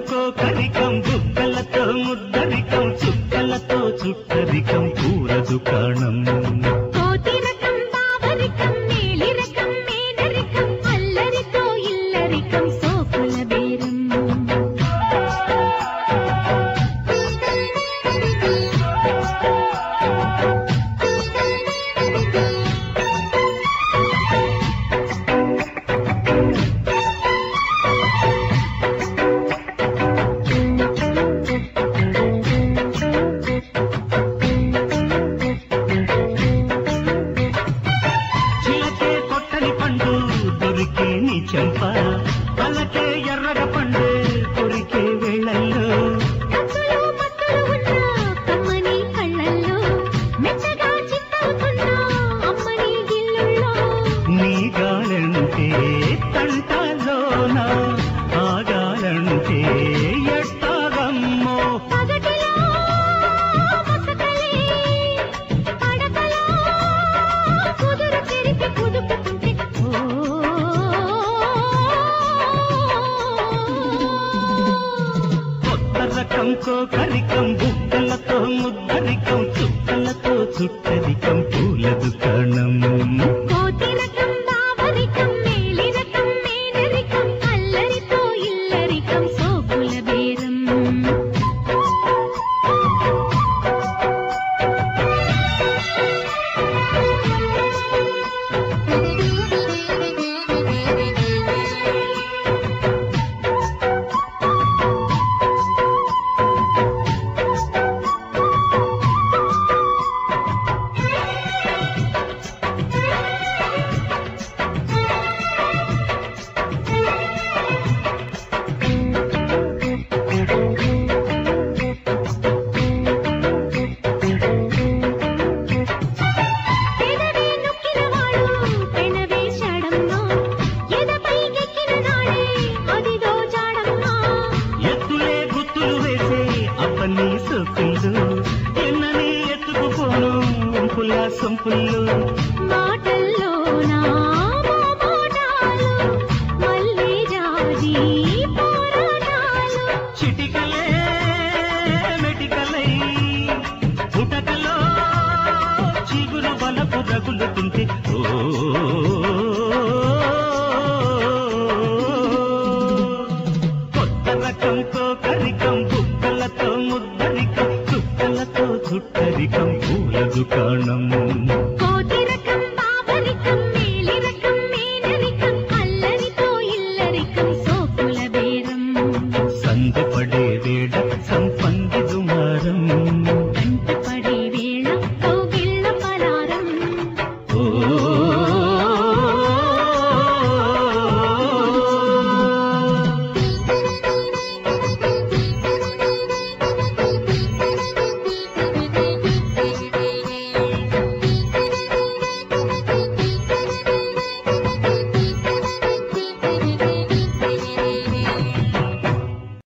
కోకరికం బుక్కలతో ముద్దరికం చుక్కలతో చుట్టరికం పూర దుకాణం కోతి రకం బావరికం మేలి రకం మేనరికం అల్లరితో ఇల్లరికం సోకుల బేరం చిలకే కొట్టని పండు దొరికే నీ చెంప పలకే ఎర్రగ పండు కొరికే వేళల్లో కత్తులు మత్తులు ఉన్న కమ్మని కళ్ళల్లో మెత్తగా చిత్తవుతున్న అమ్మని గిల్లుల్లో నీ గాలంటే తంటలోన ఆగాలంటే ఎట్టాగమ్మో పగటిలో మసకలే పడకలో కుదురు చెరిపి కుదుపుకుంటే కొత్త రకం కోకరికం బుక్కలతో ముద్దరికం చుక్కలతో చుట్టరికం పూల దుకాణం కోతి రకం బావరికం మేలి రకం మేనరికం అల్లరితో ఇల్లరికం సోకుల బేరం పెదవే నొక్కినవాడు పెనవేశాడమ్మా ఎదపైకెక్కిన నాడే అదిదో జాడమ్మా ఎత్తులే గుత్తులు వేసే అప్పని సొక్కులు ఎన్నని ఎత్తుకుపోను వంపుల సొంపులు మాటల్లో నా మోమాటాలు మళ్ళీ జాజి పోరాటాలు చిటికలే మెటికలై పుటకలో చిగురు బలపు రగులుతుంటే ఓ